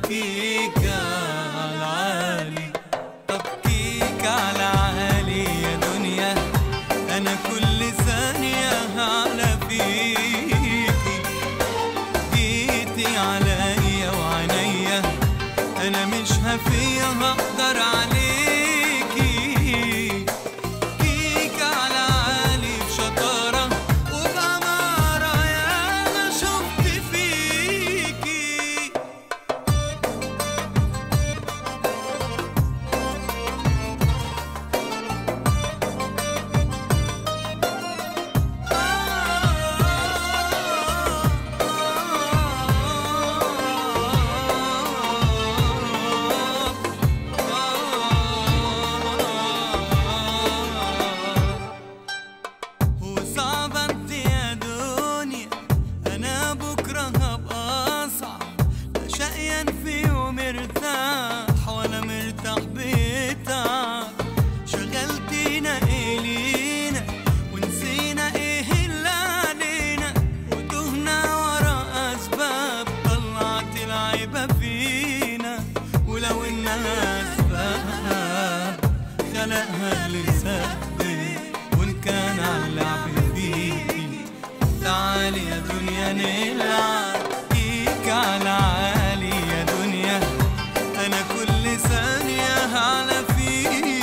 كيكة على العالي طب كيكة على عالي يا دنيا أنا كل ثانية على فيكي جيتي عليا وعينيا أنا مش هفيا هقدر عليكي كيكة على عالي بشطارة وبأمارة يا أنا شفت فيكي وصعب انت يا دنيا انا بكره هبقى اصعب لا شقيان فيه ومرتاح ولا مرتاح بتعب شغلتينا ايه لينا ونسينا ايه اللي علينا وتهنا ورا اسباب طلعت العيبه فينا ولو انها اسباب خلقها لسبب وان كان على اللعب فيكي تعالي يا دنيا نلعب كيك على عالي يا دنيا انا كل ثانية على فيكي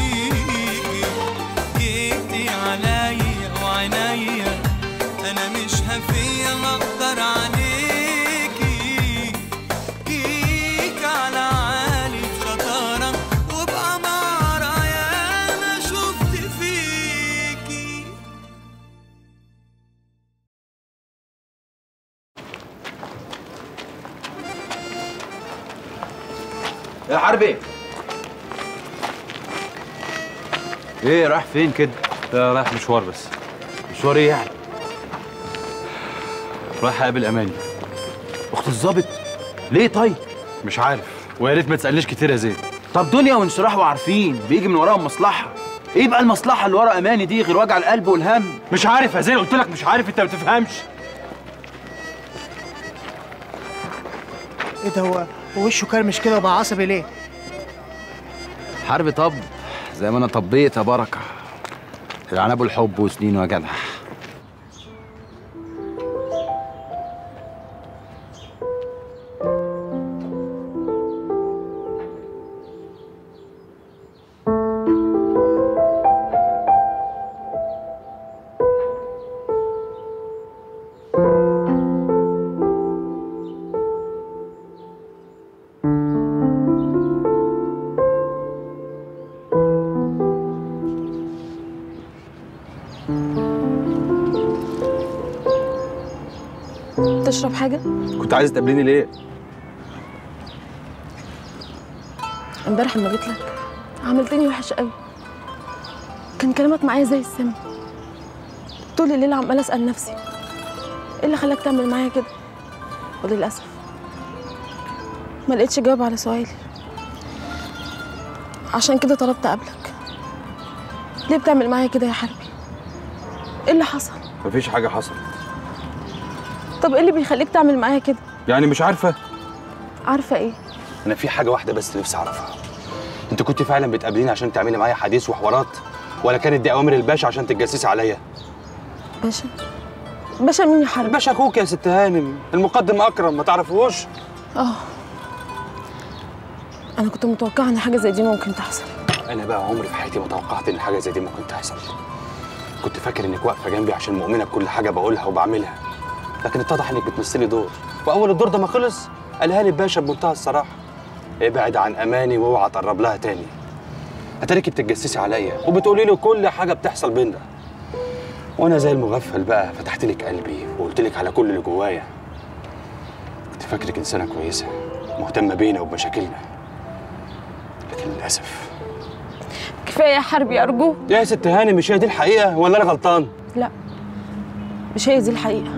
جيتي عليا وعينيا انا مش هفيا اقدر عليكي كيك على عالي شطارة وبأمارة يا أنا شفت فيكي يا حربي ايه رايح فين كده؟ لا رايح مشوار بس مشوار ايه يعني؟ رايح اقابل اماني اخت الظابط ليه طيب؟ مش عارف ويا ريت ما تسالنيش كتير يا زين طب دنيا وانشراح وعارفين بيجي من وراهم مصلحه ايه بقى المصلحه اللي ورا اماني دي غير وجع القلب والهم مش عارف يا زين قلت لك مش عارف انت ما بتفهمش ايه ده هو هو وشه كرمش كده وبقى عصبي ليه؟ حرب طب زي ما انا طبيت يا بركه العنب والحب وسنين يا جدع تشرب حاجة؟ كنت عايز تقابليني ليه امبارح لما جيت لك عملتني وحش قوي كان كلامك معايا زي السم طول الليل عمالة أسأل نفسي ايه اللي خلاك تعمل معايا كده وللأسف ما لقيتش جواب على سؤالي عشان كده طلبت أقابلك ليه بتعمل معايا كده يا حربي ايه اللي حصل مفيش حاجه حصلت طب ايه اللي بيخليك تعمل معايا كده يعني مش عارفه عارفة ايه انا في حاجه واحده بس نفسي اعرفها انت كنت فعلا بتقابليني عشان تعملي معايا حديث وحوارات ولا كانت دي اوامر الباشا عشان تتجسسي عليا باشا باشا مين يا حربي الباشا اخوك يا ست هانم المقدم اكرم ما تعرفوش اه انا كنت متوقعه ان حاجه زي دي ممكن تحصل انا بقى عمري في حياتي ما توقعت ان حاجه زي دي ممكن تحصل كنت فاكر انك واقفه جنبي عشان مؤمنه بكل حاجه بقولها وبعملها لكن اتضح انك بتمثلي دور واول الدور ده ما خلص قالها لي الباشا بمنتهى الصراحه ابعد عن اماني واوعى تقرب لها تاني اتاريكي بتتجسسي عليا وبتقولي لي كل حاجه بتحصل بينا وانا زي المغفل بقى فتحت لك قلبي وقلت لك على كل اللي جوايا كنت فاكرك انسانه كويسه مهتمه بينا وبمشاكلنا لكن للاسف كفايه يا حربي ارجوك يا ست هاني مش هي دي الحقيقه ولا انا غلطان لا مش هي دي الحقيقه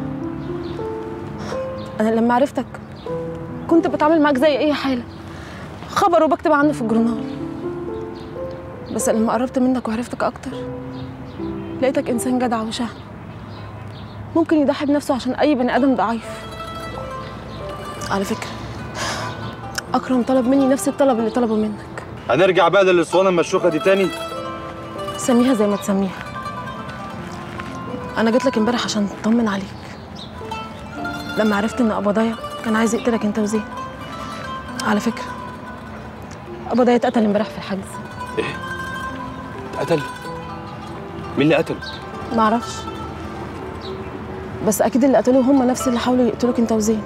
انا لما عرفتك كنت بتعامل معاك زي اي حاله خبر وبكتب عنه في الجورنال بس لما قربت منك وعرفتك اكتر لقيتك انسان جدع وشهم ممكن يضحي بنفسه عشان اي بني ادم ضعيف على فكره اكرم طلب مني نفس الطلب اللي طلبه منك هنرجع بقى للاسوانه المشروخه دي تاني سميها زي ما تسميها انا جيت لك امبارح عشان اطمن عليك لما عرفت ان قبضايا كان عايز يقتلك انت وزين على فكره قبضايا اتقتل امبارح في الحجز قتل مين اللي قتله معرفش بس اكيد اللي قتلوه هم نفس اللي حاولوا يقتلوك انت وزين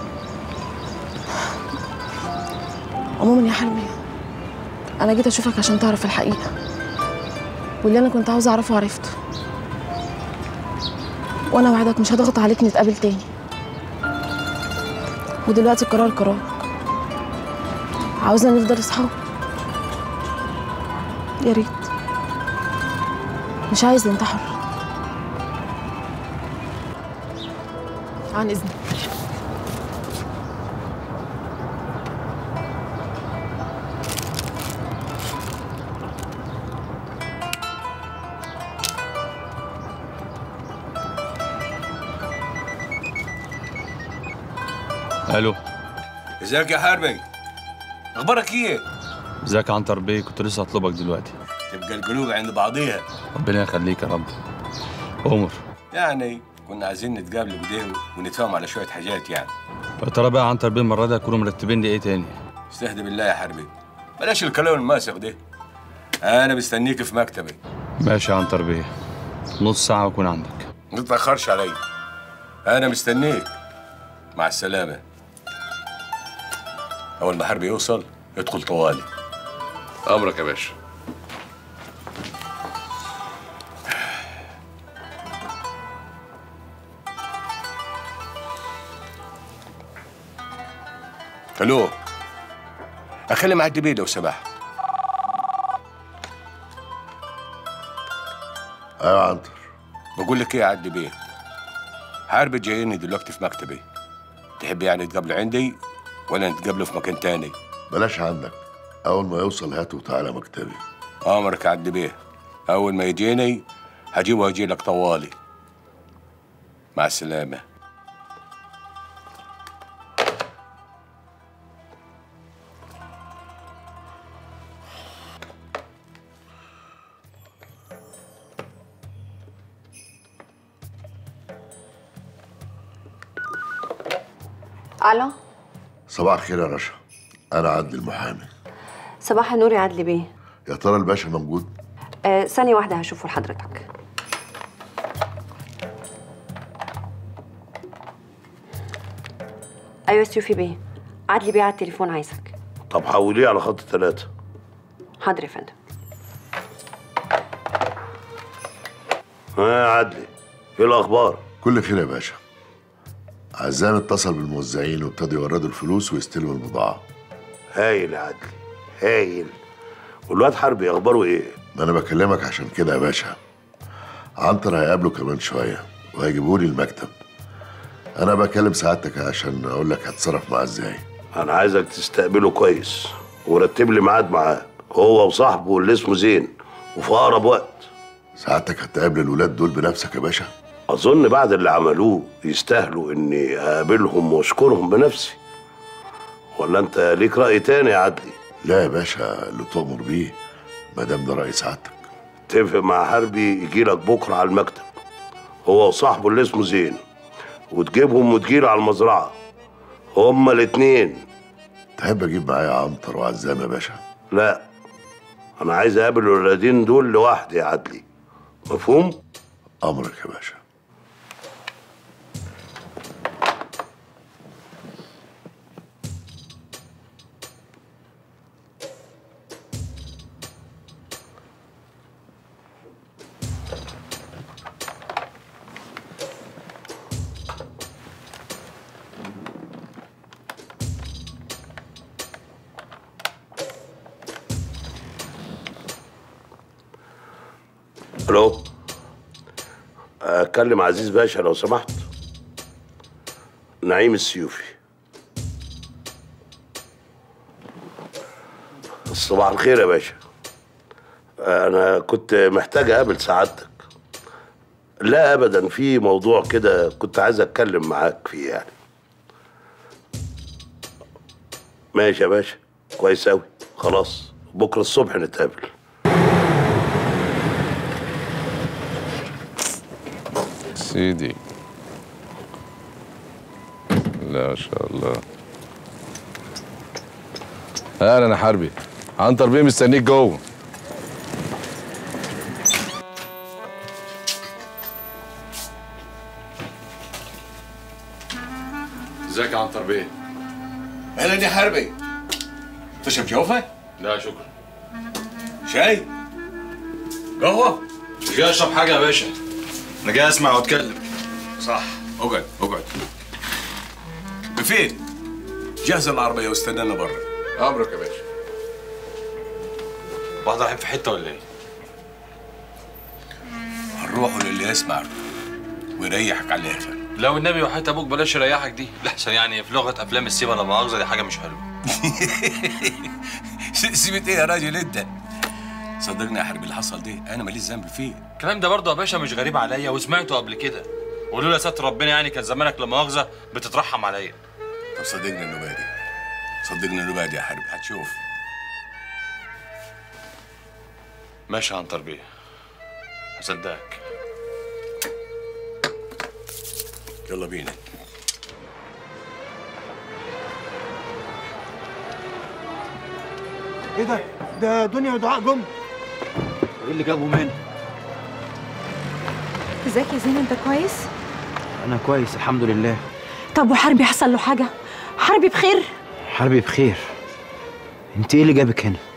عموما يا حلمي انا جيت اشوفك عشان تعرف الحقيقه واللي انا كنت عاوزه اعرفه عرفته وانا وعدك مش هضغط عليك نتقابل تاني ودلوقتي القرار قرارك عاوزنا نفضل اصحاب يا ريت مش عايز ننتحر عن اذنك الو ازيك يا حربي اخبارك ايه ازيك يا عنتر بيه كنت لسه هطلبك دلوقتي تبقى القلوب عند بعضيها ربنا يخليك يا رب عمر يعني كنا عايزين نتقابلوا كده ونتفاهم على شويه حاجات يعني يا ترى بقى عنتر بيه المره دي هيكونوا مرتبين لي ايه تاني استهدى بالله يا حربي بلاش الكلام الماسخ ده انا مستنيك في مكتبي ماشي يا عنتر بيه نص ساعه واكون عندك ما تتاخرش عليا انا مستنيك مع السلامه اول ما حربي يوصل ادخل طوالي امرك يا باشا الو اكلم عدي بيه لو سمحت ايوه يا عنتر بقول لك ايه يا عدي بيه حرب جايني دلوقتي في مكتبي تحب يعني تقابله عندي ولا نتقابله في مكان تاني بلاش عندك اول ما يوصل هاته وتعالى مكتبي امرك يا عدي بيه اول ما يجيني هجيبه واجي لك طوالي مع السلامه الو صباح الخير يا رشا انا عدلي المحامي صباح النور يا عدلي بيه يا ترى الباشا موجود آه ثانية واحدة هشوفه لحضرتك أيوة سيوفي بيه عدلي بيه على التليفون عايزك طب حوليه على خط ثلاثة حاضر يا فندم ها يا عدلي ايه الأخبار؟ كل خير يا باشا عزام اتصل بالموزعين وابتدوا يوردوا الفلوس ويستلموا البضاعة هايل يا عدلي هايل والواد حربي أخباره إيه؟ ما انا بكلمك عشان كده يا باشا عنتر هيقابله كمان شوية وهيجيبولي المكتب انا بكلم سعادتك عشان اقول لك هتصرف معاه ازاي أنا عايزك تستقبله كويس ورتب لي ميعاد معاه هو وصاحبه اللي اسمه زين وفي أقرب وقت سعادتك هتقابل الولاد دول بنفسك يا باشا أظن بعد اللي عملوه يستاهلوا إني أقابلهم وأشكرهم بنفسي ولا أنت ليك رأي تاني يا عدلي؟ لا يا باشا اللي تؤمر بيه ما دام ده رأي سعادتك اتفق مع حربي يجي لك بكره على المكتب هو وصاحبه اللي اسمه زين وتجيبهم وتجيله على المزرعه هما الاتنين تحب اجيب معايا عنتر وعزام يا باشا لا انا عايز اقابل الولادين دول لوحدي يا عدلي مفهوم امرك يا باشا الو اكلم عزيز باشا لو سمحت نعيم السيوفي صباح الخير يا باشا انا كنت محتاج اقابل سعادتك لا ابدا في موضوع كده كنت عايز اتكلم معاك فيه يعني ماشي يا باشا كويس أوي خلاص بكرة الصبح نتقابل سيدي لا ما شاء الله اهلا يا حربي عنتر بيه مستنيك جوه ازيك يا عنتر بيه اهلا يا حربي تشرب جوفه؟ لا شكرا شاي؟ قهوه؟ مش جاي اشرب حاجه يا باشا انا جاي اسمع واتكلم صح اقعد اقعد بفين؟ جهز العربيه واستنانا برا امرك يا باشا واحد رايحين في حته ولا ايه؟ هنروحوا للي يسمع ويريحك على الاخر لو النبي وحياة ابوك بلاش يريحك دي لحسن يعني في لغه افلام السيما لا مؤاخذه دي حاجه مش حلوه سيبت ايه يا راجل انت؟ صدقني يا حربي اللي حصل ده انا ماليش ذنب فيه الكلام ده برضه يا باشا مش غريب عليا وسمعته قبل كده ولولا ستر ربنا يعني كان زمانك لا مؤاخذه بتترحم عليا طب صدقني انه بادي صدقني انه بادي يا حربي هتشوف ماشي يا عنتر بيه هصدقك يلا بينا ايه ده؟ ده دنيا ودعاء جم ايه اللي جابهم هنا؟ ازيك يا زين انت كويس؟ انا كويس الحمد لله طب وحربي حصل له حاجة؟ حربي بخير؟ حربي بخير انت ايه اللي جابك هنا؟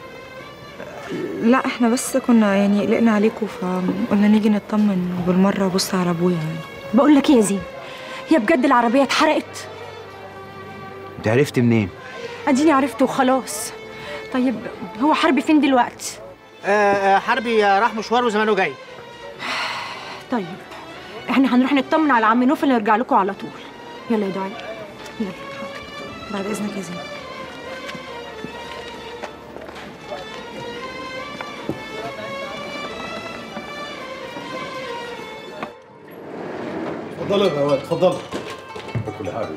لا احنا بس كنا يعني قلقنا عليكم فقلنا نيجي نطمن وبالمرة بص على ابويا يعني بقول لك ايه يا زين هي بجد العربيه اتحرقت انت عرفت منين؟ اديني عرفت وخلاص طيب هو حربي فين دلوقتي آه آه حربي راح مشوار وزمانه جاي طيب احنا هنروح نطمن على عم نوفل ونرجع لكم على طول يلا يا دعاء يلا بعد اذنك يا زين اتفضلوا يا بواد اتفضلوا كل حاجه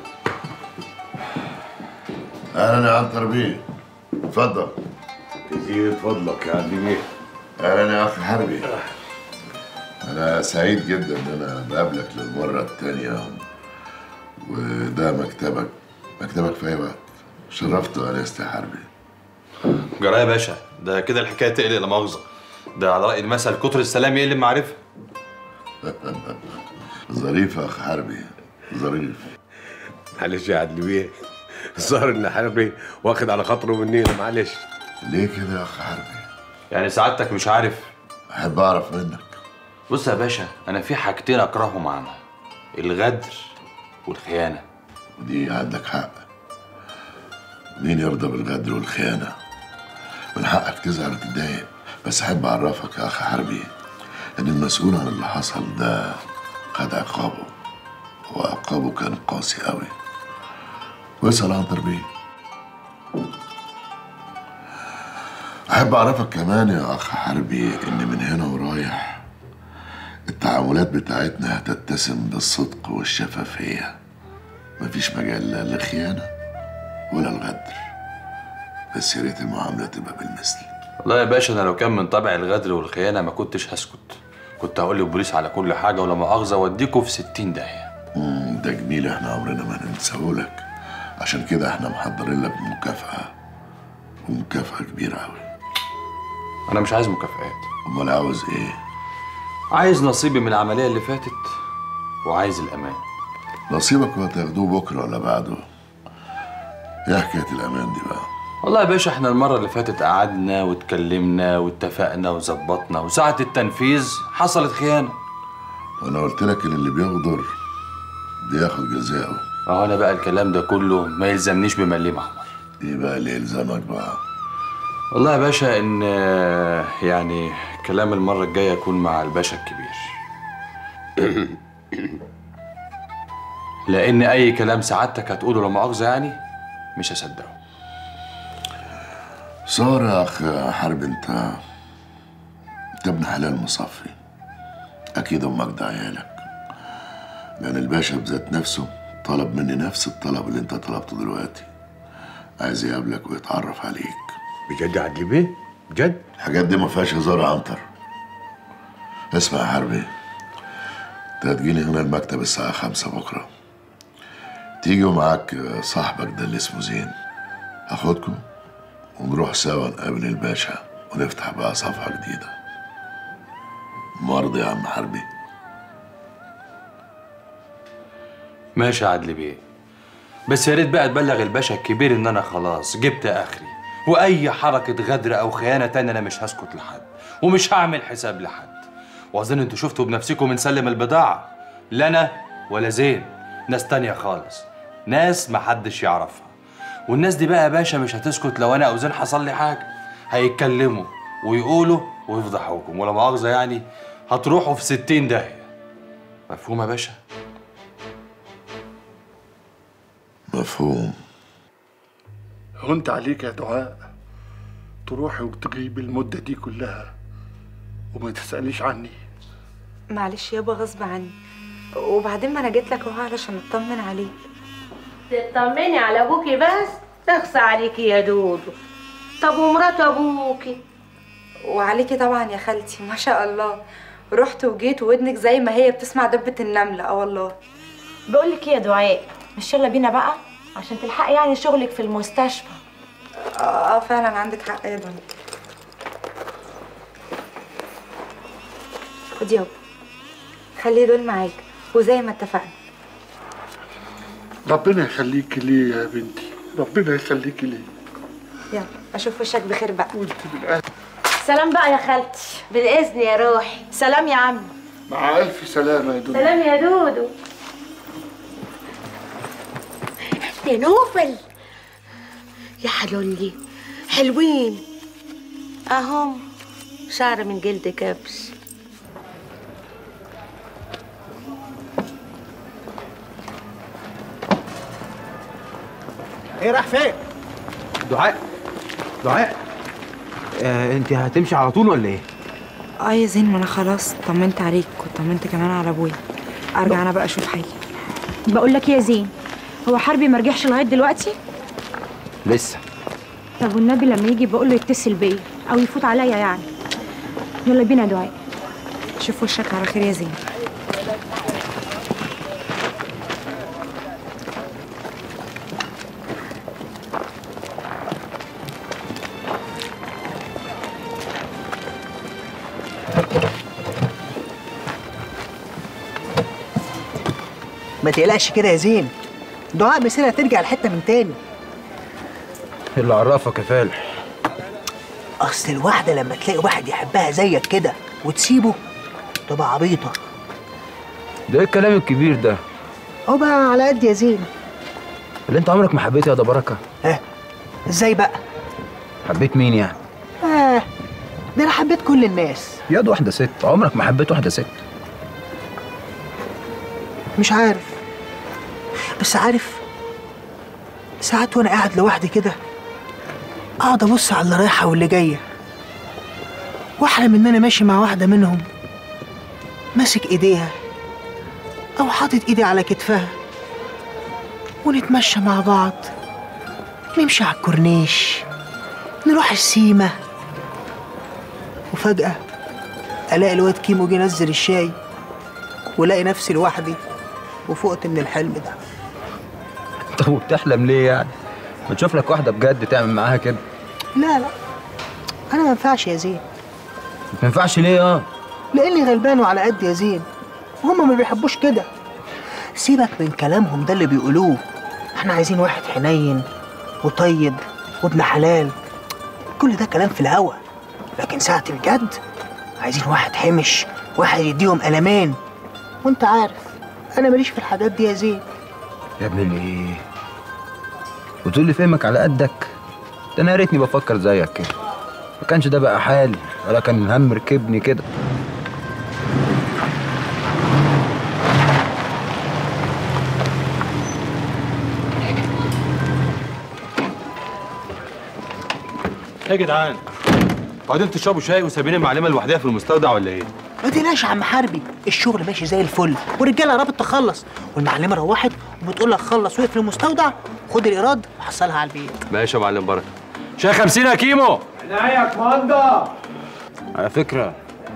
اهلا يا عنتر بيه اتفضل كثير فضلك يا عبد بيه اهلا يا اخي حربي انا سعيد جدا ان انا بقابلك للمره الثانيه وده مكتبك مكتبك في اي وقت شرفت وانست يا حربي جرى يا باشا ده كده الحكايه تقلق لا مؤاخذه ده على راي المثل كتر السلام يقلب معرفه ظريف يا اخ حربي ظريف معلش يا عدل بيه الظاهر ان حربي واخد على خاطره مننا معلش ليه كده يا اخ حربي يعني سعادتك مش عارف احب اعرف منك بص يا باشا انا في حاجتين اكرههم عنها الغدر والخيانه دي عندك حق مين يرضى بالغدر والخيانة من حقك تزعل وتتضايق بس أحب أعرفك يا أخ حربي إن المسؤول عن اللي حصل ده خد عقابه وعقابه كان قاسي قوي واسأل عن تربية أحب أعرفك كمان يا أخ حربي إن من هنا ورايح التعاملات بتاعتنا هتتسم بالصدق والشفافية مفيش مجال لا للخيانة ولا الغدر بس يا ريت المعاملة تبقى بالمثل والله يا باشا انا لو كان من طبع الغدر والخيانه ما كنتش هسكت كنت هقول للبوليس على كل حاجه ولا مؤاخذه واديكوا في 60 داهيه مم، ده جميل احنا عمرنا ما هننساهولك عشان كده احنا محضرين لك مكافأة ومكافأة كبيرة أوي انا مش عايز مكافآت أمال عاوز إيه؟ عايز نصيبي من العمليه اللي فاتت وعايز الامان نصيبك وهتاخدوه بكرة ولا بعده؟ إيه حكاية الأمان دي بقى؟ والله يا باشا احنا المره اللي فاتت قعدنا واتكلمنا واتفقنا وظبطنا وساعه التنفيذ حصلت خيانه وأنا قلت لك إن اللي بيغدر بياخد جزاءه اهو انا بقى الكلام ده كله ما يلزمنيش بمليم احمر إيه بقى اللي يلزمك بقى؟ والله يا باشا ان آه، يعني كلام المره الجايه يكون مع الباشا الكبير لان اي كلام سعادتك هتقوله لا مؤاخذه يعني مش هصدقه صار يا أخ حرب أنت أنت ابن حلال مصفي أكيد أمك ده عيالك لأن الباشا بذات نفسه طلب مني نفس الطلب اللي أنت طلبته دلوقتي عايز يقابلك ويتعرف عليك بجد يا عدلي بيه بجد الحاجات دي ما فيهاش هزار يا عنتر اسمع يا حربي انت هتجيلي هنا المكتب الساعة خمسة بكرة تيجي ومعاك صاحبك ده اللي اسمه زين هاخدكم ونروح سوا نقابل الباشا ونفتح بقى صفحة جديدة مرضي يا عم حربي ماشي يا عدلي بيه بس يا ريت بقى تبلغ الباشا الكبير ان انا خلاص جبت اخري واي حركه غدر او خيانه تانية انا مش هسكت لحد ومش هعمل حساب لحد واظن انتوا شفتوا بنفسكم بنسلم البضاعه لا انا ولا زين ناس تانية خالص ناس محدش يعرفها والناس دي بقى يا باشا مش هتسكت لو انا او زين حصل لي حاجه هيتكلموا ويقولوا ويفضحوكم ولا مؤاخذه يعني هتروحوا في ستين داهيه مفهوم يا باشا مفهوم هونت عليك يا دعاء تروحي وتغيبي المدة دي كلها وما تسأليش عني معلش يابا غصب عني وبعدين ما انا جيت لك اهو علشان اطمن عليك تطمني على ابوكي بس تخصى عليكي يا دودو طب ومرات ابوكي وعليكي طبعا يا خالتي ما شاء الله رحت وجيت ودنك زي ما هي بتسمع دبة النملة اه والله بقول لك ايه يا دعاء مش يلا بينا بقى عشان تلحقي يعني شغلك في المستشفى اه اه فعلا عندك حق يا دنيا خدي يابا خلي دول معاك وزي ما اتفقنا ربنا يخليكي ليه يا بنتي ربنا يخليكي ليه يلا اشوف وشك بخير بقى سلام بقى يا خالتي بالاذن يا روحي سلام يا عم مع ألف سلامة يا دنيا سلام يا دودو يا نوفل يا حلولي حلوين اهم شعر من جلد كبش ايه راح فين؟ دعاء دعاء آه انت هتمشي على طول ولا ايه؟ اه يا زين ما انا خلاص طمنت عليك وطمنت كمان على ابويا ارجع انا بقى اشوف حالي بقول لك إيه يا زين هو حربي ما رجعش لغايه دلوقتي لسه طب والنبي لما يجي بقول له يتصل بيا او يفوت عليا يعني يلا بينا يا دعاء شوف وشك على خير يا زين ما تقلقش كده يا زين دعاء مسيرها ترجع الحته من تاني اللي عرفك يا فالح اصل الواحده لما تلاقي واحد يحبها زيك كده وتسيبه تبقى عبيطه ده ايه الكلام الكبير ده؟ هو بقى على قد يا زين اللي انت عمرك ما حبيت يا ده بركه اه ازاي بقى حبيت مين يعني؟ اه ده انا حبيت كل الناس ياد واحده ست عمرك ما حبيت واحده ست مش عارف بس عارف ساعات وانا قاعد لوحدي كده اقعد ابص على اللي رايحه واللي جايه واحلم ان انا ماشي مع واحده منهم ماسك ايديها او حاطط ايدي على كتفها ونتمشى مع بعض نمشي على الكورنيش نروح السيما وفجأة ألاقي الواد كيمو جه ينزل الشاي ولاقي نفسي لوحدي وفقت من الحلم ده طب وبتحلم ليه يعني؟ ما تشوف لك واحده بجد تعمل معاها كده لا لا أنا ما ينفعش يا زين ما ينفعش ليه اه؟ لاني غلبان وعلى قد يا زين وهم ما بيحبوش كده سيبك من كلامهم ده اللي بيقولوه احنا عايزين واحد حنين وطيب وابن حلال كل ده كلام في الهوا لكن ساعة الجد عايزين واحد حمش واحد يديهم قلمان وانت عارف انا ماليش في الحاجات دي يا زين يا ابن الايه؟ وتقول لي فهمك على قدك ده انا يا ريتني بفكر زيك كده ما كانش ده بقى حالي ولا كان هم ركبني كده يا جدعان قاعدين تشربوا شاي وسايبين المعلمه لوحدها في المستودع ولا ايه؟ ما تقلقش يا عم حربي الشغل ماشي زي الفل والرجاله قربت تخلص والمعلمه روحت وبتقول لك خلص واقفل المستودع خد الايراد وحصلها على البيت ماشي يا معلم بركه شاي 50 يا كيمو عناية كماندا على فكرة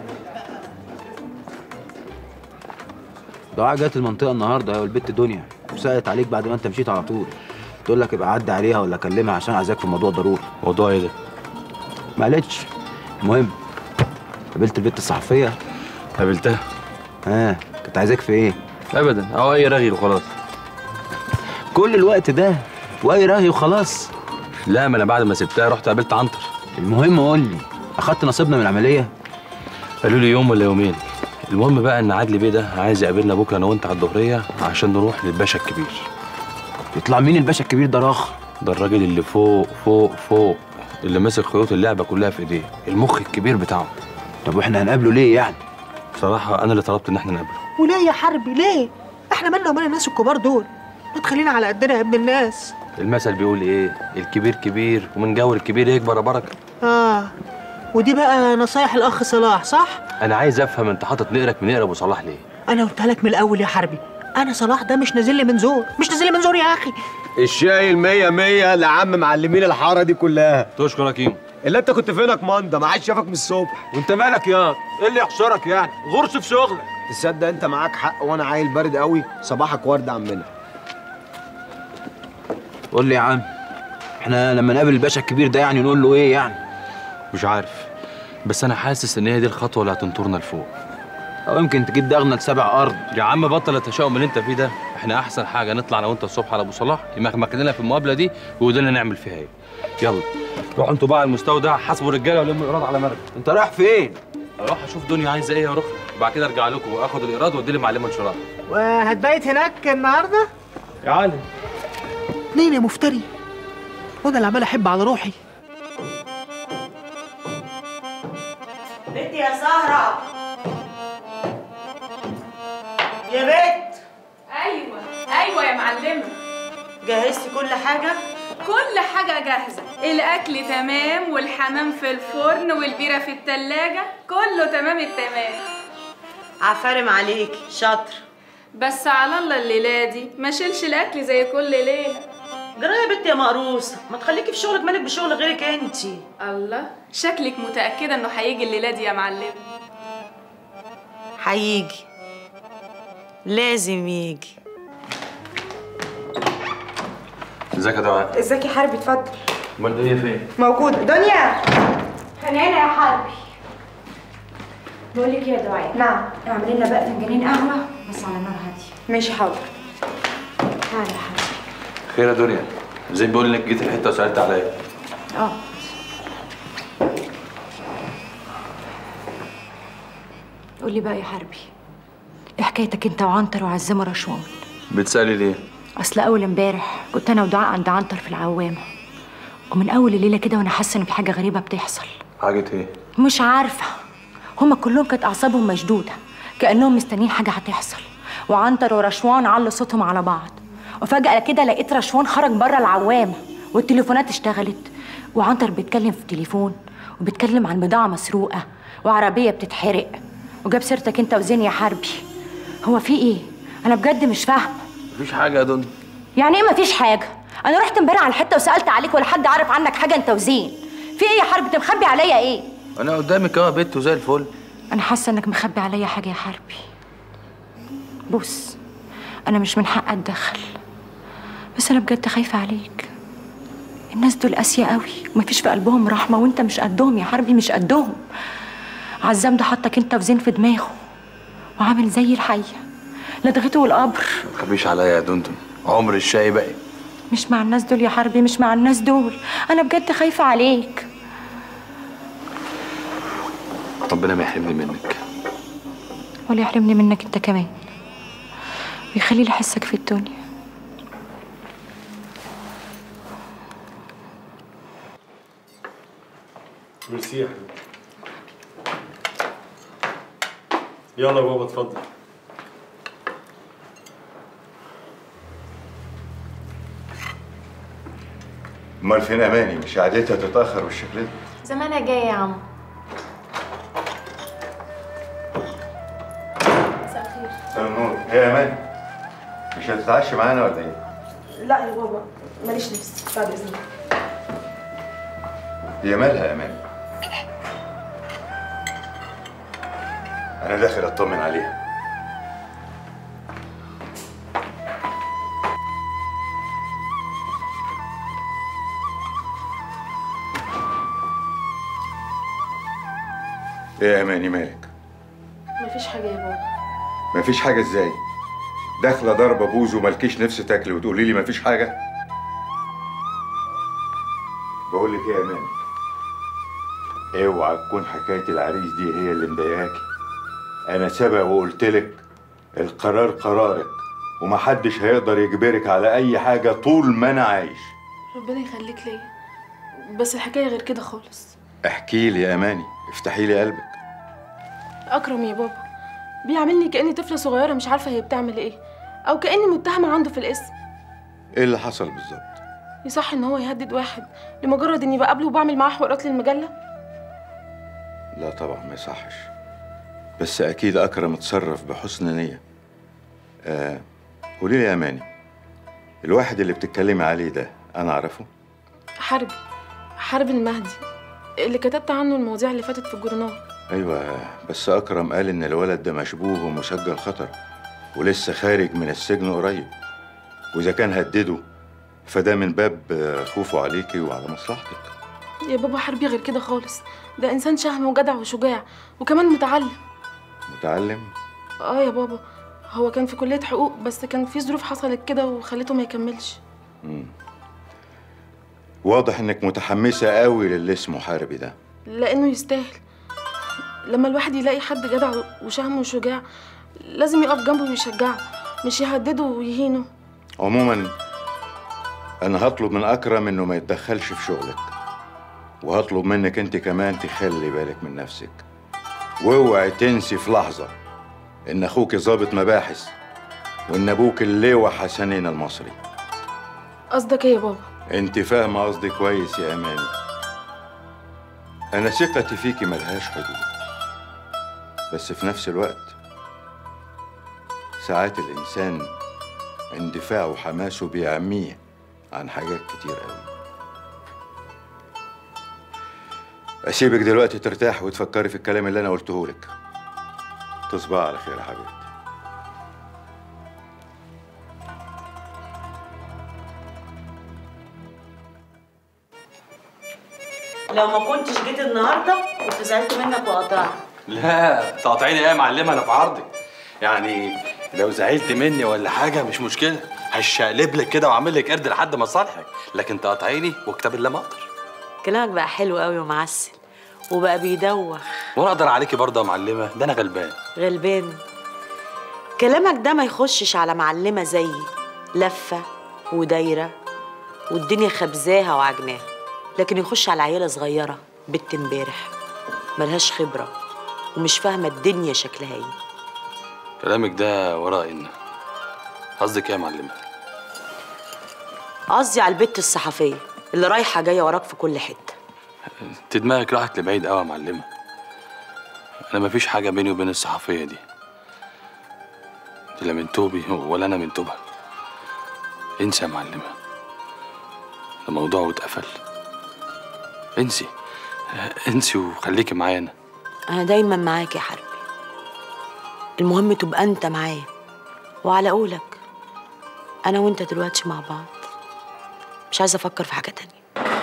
دعاء جت المنطقة النهاردة هي والبت دنيا وسألت عليك بعد ما انت مشيت على طول تقول لك ابقى عدي عليها ولا كلمها عشان عايزاك في موضوع ضروري موضوع ايه ده؟ ما قالتش المهم قابلت البت الصحفية قابلتها ها كانت عايزاك في ايه؟ ابدا او اي رغي وخلاص كل الوقت ده واي رغي وخلاص لا ما انا بعد ما سبتها رحت قابلت عنتر المهم قول لي اخدت نصيبنا من العملية؟ قالوا لي يوم ولا يومين المهم بقى ان عدلي بيه ده عايز يقابلنا بكره انا وانت على الظهريه عشان نروح للباشا الكبير يطلع مين الباشا الكبير ده راخ ده الراجل اللي فوق فوق فوق اللي ماسك خيوط اللعبه كلها في ايديه المخ الكبير بتاعه طب واحنا هنقابله ليه يعني بصراحه انا اللي طلبت ان احنا نقابله وليه يا حربي ليه احنا مالنا ومال الناس الكبار دول ما تخلينا على قدنا يا ابن الناس المثل بيقول ايه الكبير كبير ومن جور الكبير يكبر يا بركه اه ودي بقى نصايح الاخ صلاح صح انا عايز افهم انت حاطط نقرك من نقر ابو صلاح ليه انا قلت لك من الاول يا حربي انا صلاح ده مش نازل لي من زور مش نازل لي من زور يا اخي الشاي المية مية لعم معلمين الحارة دي كلها تشكر يا كيمو اللي انت كنت فينك ماندا ما حدش شافك من الصبح وانت مالك يا ايه اللي يحشرك يعني غرس في شغلك تصدق انت معاك حق وانا عيل بارد قوي صباحك ورد عمنا قول لي يا عم احنا لما نقابل الباشا الكبير ده يعني نقول له ايه يعني مش عارف بس انا حاسس ان هي دي الخطوه اللي هتنطرنا لفوق او يمكن تجيب دغنا لسبع ارض يا عم بطل التشاؤم اللي انت فيه ده احنا احسن حاجه نطلع انا وانت الصبح على ابو صلاح يمخمك لنا في المقابله دي ويقول لنا نعمل فيها ايه يلا روحوا انتوا بقى على المستودع حاسبوا الرجاله ولموا الايراد على مركب انت رايح فين اروح اشوف دنيا عايزه ايه يا رخ وبعد كده ارجع لكم واخد الايراد وادي لي معلمه انشراح وهتبيت هناك النهارده يا علي اتنين يا مفتري وانا اللي عمال احب على روحي بنت يا سهرة يا بنت ايوه ايوه يا معلمه جهزتي كل حاجة؟ كل حاجه جاهزه الاكل تمام والحمام في الفرن والبيره في التلاجة كله تمام التمام عفارم عليكي شاطر بس على الله الليله دي ما شيلش الاكل زي كل ليله جرى يا بنت يا مقروصة ما تخليكي في شغلك مالك بشغل غيرك انتي الله شكلك متاكده انه هيجي الليله دي يا معلمه هيجي لازم يجي ازيك يا دعاء ازيك يا حربي اتفضل امال الدنيا فين موجودة دنيا خلينا يا حربي بقول لك يا دعاء نعم اعملي لنا بقى فنجانين قهوه بس على نار هاديه ماشي حاضر تعالي يا حربي خير يا دنيا زي بيقول لك جيت الحته وسالت عليا اه قولي بقى يا حربي ايه حكايتك انت وعنتر وعزمه رشوان بتسالي ليه اصل اول امبارح كنت انا ودعاء عند عنتر في العوامه ومن اول الليله كده وانا حاسه ان في حاجه غريبه بتحصل حاجه ايه مش عارفه هما كلهم كانت اعصابهم مشدوده كانهم مستنيين حاجه هتحصل وعنتر ورشوان علوا صوتهم على بعض وفجاه كده لقيت رشوان خرج بره العوامه والتليفونات اشتغلت وعنتر بيتكلم في التليفون وبيتكلم عن بضاعه مسروقه وعربيه بتتحرق وجاب سيرتك انت وزين يا حربي هو في ايه انا بجد مش فاهمه مفيش حاجه يا دنيا يعني ايه مفيش حاجه انا رحت امبارح على الحته وسالت عليك ولا حد عارف عنك حاجه انت وزين في ايه يا حربي انت مخبي عليا ايه انا قدامك اهو يا بت وزي الفل انا حاسه انك مخبي عليا حاجه يا حربي بص انا مش من حق اتدخل بس انا بجد خايفه عليك الناس دول قاسيه قوي ومفيش في قلبهم رحمه وانت مش قدهم يا حربي مش قدهم عزام ده حطك انت وزين في دماغه وعامل زي الحيه لدغته القبر ما تخبيش عليا يا دندن عمر الشاي باقي مش مع الناس دول يا حربي مش مع الناس دول انا بجد خايفه عليك ربنا ما يحرمني منك ولا يحرمني منك انت كمان ويخلي لي حسك في الدنيا ميرسي يا حبيبي يلا يا بابا اتفضل امال فين اماني مش قعدتها تتاخر بالشكل ده زمانها جاية يا عم مساء الخير مساء النور ايه يا اماني مش هتتعشى معانا ولا ايه لا يا بابا ماليش نفس بعد اذنك هي مالها يا امان انا داخل اطمن عليها ايه يا اماني مالك مفيش حاجه يا بابا مفيش حاجه ازاي داخله ضربه بوز ومالكيش نفس تاكلي وتقولي لي مفيش حاجه بقول لك ايه يا اماني اوعى تكون حكايه العريس دي هي اللي مضايقاكي انا سبق وقلت لك القرار قرارك ومحدش هيقدر يجبرك على اي حاجه طول ما انا عايش ربنا يخليك ليا بس الحكايه غير كده خالص احكي لي يا اماني افتحي لي قلبك اكرم يا بابا بيعاملني كاني طفله صغيره مش عارفه هي بتعمل ايه او كاني متهمه عنده في الاسم ايه اللي حصل بالظبط يصح ان هو يهدد واحد لمجرد اني بقابله وبعمل معاه حوارات للمجله لا طبعا ما يصحش بس اكيد اكرم اتصرف بحسن نيه آه قولي لي يا اماني الواحد اللي بتتكلمي عليه ده انا اعرفه حرب حرب المهدي اللي كتبت عنه المواضيع اللي فاتت في الجورنال ايوه بس اكرم قال ان الولد ده مشبوه ومسجل خطر ولسه خارج من السجن قريب واذا كان هدده فده من باب آه، خوفه عليكي وعلى مصلحتك يا بابا حربي غير كده خالص ده انسان شهم وجدع وشجاع وكمان متعلم متعلم اه يا بابا هو كان في كليه حقوق بس كان في ظروف حصلت كده وخلته ما يكملش مم. واضح انك متحمسه قوي للي اسمه حاربي ده لانه يستاهل لما الواحد يلاقي حد جدع وشهم وشجاع لازم يقف جنبه ويشجعه مش يهدده ويهينه عموما انا هطلب من اكرم انه ما يتدخلش في شغلك وهطلب منك انت كمان تخلي بالك من نفسك واوعي تنسي في لحظه ان اخوك ضابط مباحث وان ابوك اللواء حسنين المصري قصدك ايه يا بابا انت فاهمه قصدي كويس يا اماني انا ثقتي فيكي ملهاش حدود بس في نفس الوقت ساعات الانسان اندفاعه وحماسه بيعميه عن حاجات كتير قوي اسيبك دلوقتي ترتاح وتفكري في الكلام اللي انا قلته لك تصبح على خير يا حبيبتي لو ما كنتش جيت النهارده كنت زعلت منك وقطعت لا تقاطعيني ايه يا معلمه انا في عرضي يعني لو زعلت مني ولا حاجه مش مشكله هشقلب لك كده واعمل لك قرد لحد ما اصالحك لكن تقاطعيني واكتب اللي ما اقدر كلامك بقى حلو قوي ومعسل وبقى بيدوخ وانا اقدر عليكي برضه يا معلمه ده انا غلبان غلبان كلامك ده ما يخشش على معلمه زيي لفه ودايره والدنيا خبزاها وعجناها لكن يخش على عيله صغيره بنت امبارح ملهاش خبره ومش فاهمه الدنيا شكلها ايه كلامك ده وراء ان قصدك ايه يا معلمه قصدي على البت الصحفيه اللي رايحه جايه وراك في كل حته انت دماغك راحت لبعيد قوي يا معلمه انا مفيش حاجه بيني وبين الصحفيه دي انت لا من توبي ولا انا من توبها انسى يا معلمه ده موضوع اتقفل انسي انسي وخليكي معايا انا انا دايما معاك يا حربي المهم تبقى انت معايا وعلى قولك انا وانت دلوقتي مع بعض مش عايزه افكر في حاجه تانية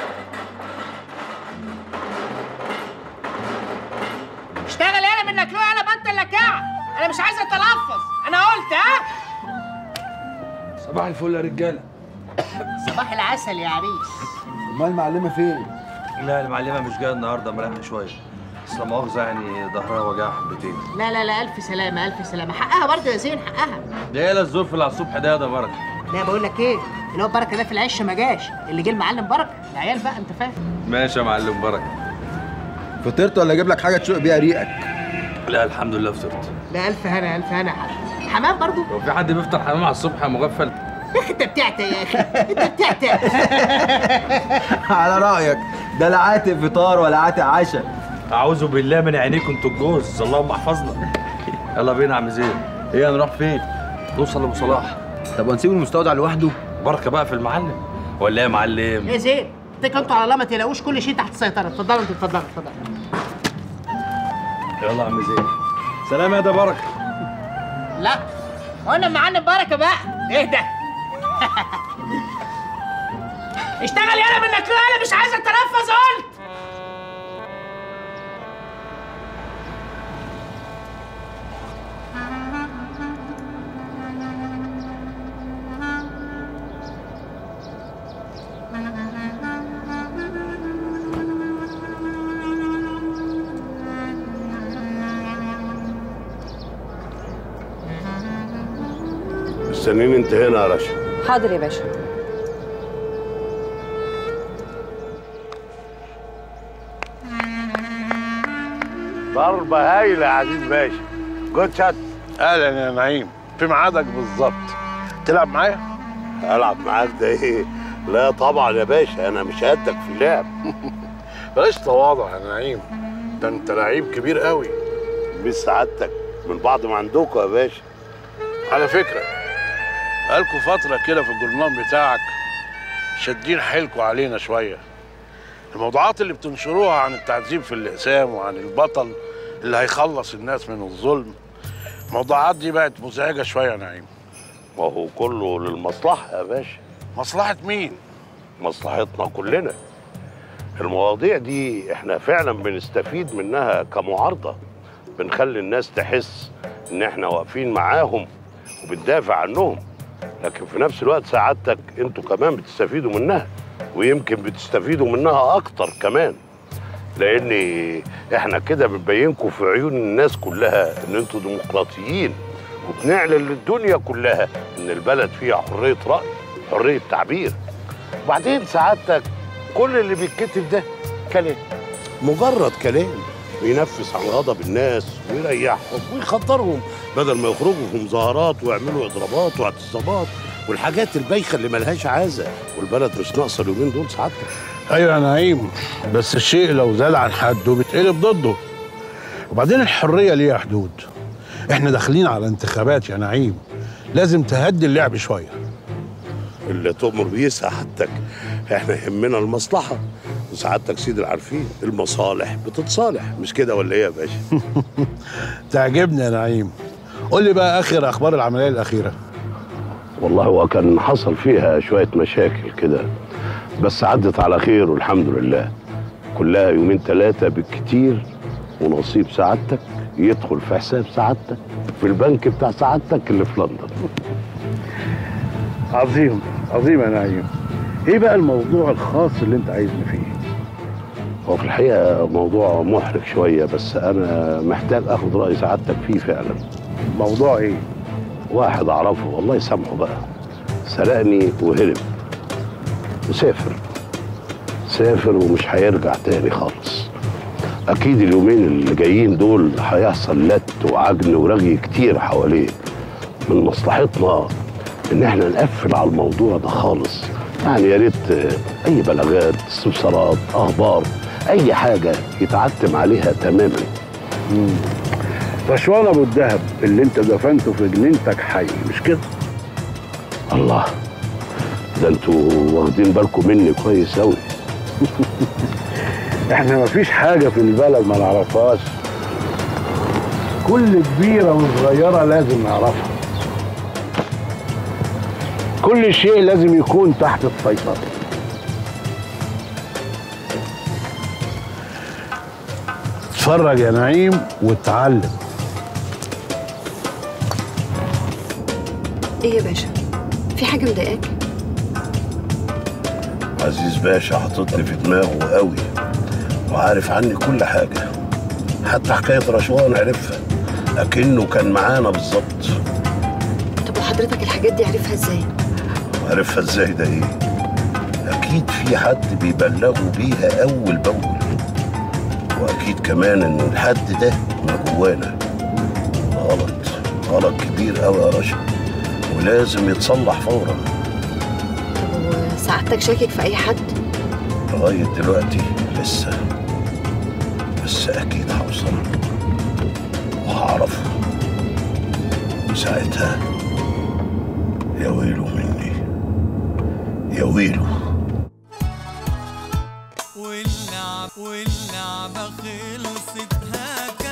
اشتغل يالا منك له يالا بطل لكاع انا مش عايزه اتلفظ انا قلت ها صباح الفل يا رجاله صباح العسل يا عريس امال المعلمه فين لا المعلمه مش جايه النهارده مريحه شويه بس لا مؤاخذه يعني ظهرها وجعها حبتين لا لا لا الف سلامه الف سلامه حقها برضه يا زين حقها ده ايه الظروف اللي على الصبح ده يا ده بركه لا بقول لك ايه اللي هو بركه ده في العش ما جاش اللي جه المعلم بركه العيال بقى انت فاهم ماشي يا معلم بركه فطرت ولا اجيب لك حاجه تشوق بيها ريقك لا الحمد لله فطرت لا الف هنا الف هنا يا حبيبي حمام برضه هو في حد بيفطر حمام على الصبح يا مغفل يا اخي انت بتعتى يا اخي انت بتعتى على رايك ده لا عاتق فطار ولا عاتق عشاء اعوذ بالله من عينيكم انتوا الجوز اللهم احفظنا يلا بينا يا عم زين ايه هنروح فين نوصل لابو صلاح طب ونسيب المستودع لوحده بركه بقى في المعلم ولا إيه يا معلم يا زين اتكلوا انتوا على الله ما تلاقوش كل شيء تحت السيطره اتفضلوا انتوا اتفضلوا اتفضلوا يلا يا عم زين سلام يا ده بركه لا قلنا معانا بركه بقى ايه ده اشتغل يالا منك انا مش عايز اتنفس قلت مستنيين انت هنا يا رشا حاضر يا باشا ضربة هايلة يا عزيز باشا جود شات اهلا يا نعيم في ميعادك بالظبط تلعب معايا؟ العب معاك ده ايه؟ لا طبعا يا باشا انا مش قدك في اللعب بلاش تواضع يا نعيم ده انت لعيب كبير قوي مش سعادتك من بعض ما عندكم يا باشا على فكرة بقالكوا فترة كده في الجورنال بتاعك شادين حيلكوا علينا شوية الموضوعات اللي بتنشروها عن التعذيب في الأقسام وعن البطل اللي هيخلص الناس من الظلم الموضوعات دي بقت مزعجة شوية يا نعيم ما هو كله للمصلحة يا باشا مصلحة مين؟ مصلحتنا كلنا المواضيع دي احنا فعلا بنستفيد منها كمعارضة بنخلي الناس تحس ان احنا واقفين معاهم وبندافع عنهم لكن في نفس الوقت سعادتك انتوا كمان بتستفيدوا منها ويمكن بتستفيدوا منها اكتر كمان لان احنا كده بنبينكم في عيون الناس كلها ان انتوا ديمقراطيين وبنعلن للدنيا كلها ان البلد فيها حريه راي حريه تعبير وبعدين سعادتك كل اللي بيتكتب ده كلام مجرد كلام بينفس عن غضب الناس ويريحهم ويخطرهم بدل ما يخرجوا في مظاهرات ويعملوا اضرابات واعتصامات والحاجات البايخه اللي ملهاش عازه والبلد مش ناقصه اليومين دول سعادتك ايوه يا نعيم بس الشيء لو زاد عن حده بيتقلب ضده وبعدين الحريه ليها حدود احنا داخلين على انتخابات يا نعيم لازم تهدي اللعب شويه اللي تؤمر بيه سعادتك احنا يهمنا المصلحه وسعادتك سيد العارفين المصالح بتتصالح مش كده ولا ايه يا باشا تعجبني يا نعيم قول لي بقى اخر اخبار العمليه الاخيره والله هو كان حصل فيها شويه مشاكل كده بس عدت على خير والحمد لله كلها يومين ثلاثه بالكتير ونصيب سعادتك يدخل في حساب سعادتك في البنك بتاع سعادتك اللي في لندن عظيم عظيم يا نعيم ايه بقى الموضوع الخاص اللي انت عايزني فيه هو في الحقيقه موضوع محرج شويه بس انا محتاج اخد راي سعادتك فيه فعلا موضوع ايه واحد اعرفه الله يسامحه بقى سرقني وهرب وسافر سافر ومش هيرجع تاني خالص اكيد اليومين اللي جايين دول هيحصل لت وعجن ورغي كتير حواليه من مصلحتنا ان احنا نقفل على الموضوع ده خالص يعني يا ريت اي بلاغات استفسارات اخبار اي حاجه يتعتم عليها تماما رشوان ابو الدهب اللي انت دفنته في جنينتك حي مش كده الله ده انتوا واخدين بالكم مني كويس قوي احنا مفيش حاجه في البلد ما نعرفهاش كل كبيره وصغيره لازم نعرفها كل شيء لازم يكون تحت السيطره اتفرج يا نعيم واتعلم ايه يا باشا في حاجه مضايقاك عزيز باشا حاططني في دماغه قوي وعارف عني كل حاجه حتى حكايه رشوان عرفها لكنه كان معانا بالظبط طب وحضرتك الحاجات دي عارفها ازاي عرفها ازاي ده ايه اكيد في حد بيبلغوا بيها اول باول واكيد كمان ان الحد ده من جوانا غلط غلط كبير قوي يا رشا ولازم يتصلح فورا وسعادتك شاكك في اي حد لغايه دلوقتي لسه بس اكيد هوصل وهعرفه ساعتها يا ويله مني يا ويله واللعب واللعبة خلصت هاكل